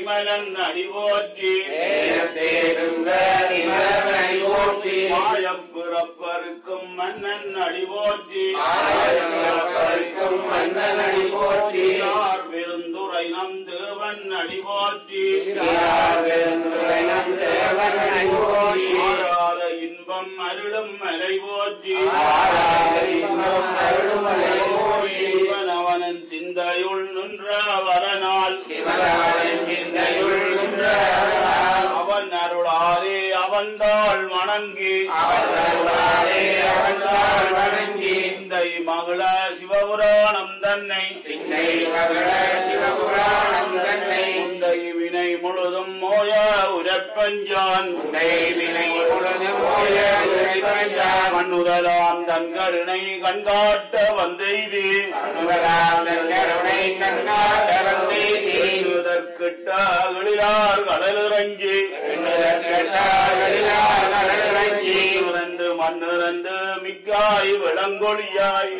விமலன் அடி போற்றி தேருங்க நிமலனடி போற்றி மாயப்பிறப்பருக்கும் மன்னன் அடி போற்றி ஆயிரம் மன்னனடி போற்றி யார் பெருந்துரை நம் தேவன் அடி போற்றி பெருந்துரைனம் தேவனடி போற்றி மாறாத இன்பம் அருளும் மலை போற்றி ஆராத இன்பம் அருள்மலை போற்றி சிவனவனன் சிந்தையுள் நின்ற வரனால் சிவனாரின் சிந்தையுள் நின்ற அதனால் அவன் அருளாரே அவன்தாள் வணங்கி அவன் அருளாலே அவன்தாள் வணங்கி சிந்தை மகள சிவபுராணம் தன்னை சிந்தை மகள சிவபுராணம் தன்னை சிந்தை வினை முழுதும் மோய உரப்பஞ்சான் உண்டை வினை பொழுது போய உரைப்பஞ்சான் மண்ணுதலாம் தன் கருணை கண்காட்ட வந்தெய்தி அனுபலாம் கருணை கண்ணாட்ட வந்தேதி கிட்ட அகழிலார் கடலிறங்கி எண்ணுதற்கெட்டார் கடலிறங்கி மண்ணிறந்து மிக்காய் விளங்கொழியாய்